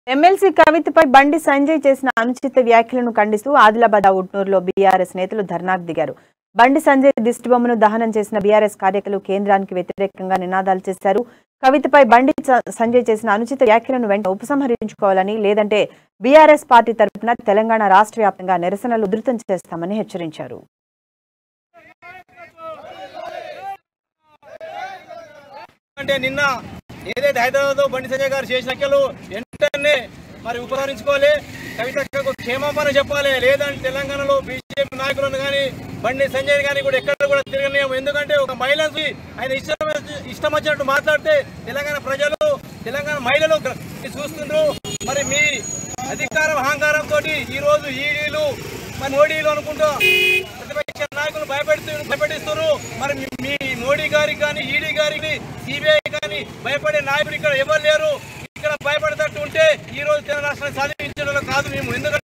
MLC కవితపై బండి సంజయ్ చేసిన అనుచిత వ్యాఖ్యలను ఖండిస్తూ ఆదిలాబాద్ ఉట్నూరులో బీఆర్ఎస్ నేతలు ధర్నాకు దిగారు బండి సంజయ్ దిష్టిబొమ్మను దహనం చేసిన బీఆర్ఎస్ కార్యకర్తలు కేంద్రానికి వ్యతిరేకంగా నినాదాలు చేశారు కవితపై బండి స- సంజయ్ చేసిన అనుచిత వ్యాఖ్యలను వెంటనే ఉపసంహరించుకోవాలని లేదంటే బీఆర్ఎస్ పార్టీ తరపున తెలంగాణ రాష్ట్ర వ్యాప్తంగా నిరసనలు ఉధృతం చేస్తామని హెచ్చరించారు అంటే నిన్న ఏదైతే హైదరాబాద్ బండి సంజయ్ గారు చేసిన వ్యాఖ్యలు వెంటనే మరి ఉపసంహరించుకోవాలి కవితకు క్షేమాపణ చెప్పాలి లేదంటే తెలంగాణలో బీజేపీ నాయకులను కానీ బండి సంజయ్ గాని కూడా ఎక్కడ కూడా తిరగనియం ఎందుకంటే ఒక మహిళకి ఆయన ఇష్టం ఇష్టం వచ్చినట్టు మాట్లాడితే తెలంగాణ ప్రజలు తెలంగాణ మహిళలు గ్ర- చూస్తుండ్రు మరి మీ అధికారం అహంకారం తోటి ఈ రోజు ఈడీలు మరి మోడీలు అనుకుంటూ ప్రతిపక్ష నాయకులు భయపెడుతూ భయపెట్టిస్తున్నారు మరి మీ- మీ మోడీ గారికి కానీ ఈడీ గారికి సిబిఐ కానీ భయపడే నాయకులు ఇక్కడ ఎవరు లేరు ఇక్కడ భయపడేటట్టు ఉంటే ఈ రోజు తెలంగాణ రాష్ట్రాన్ని సాధించడంలో కాదు మేము ఎందుకంటే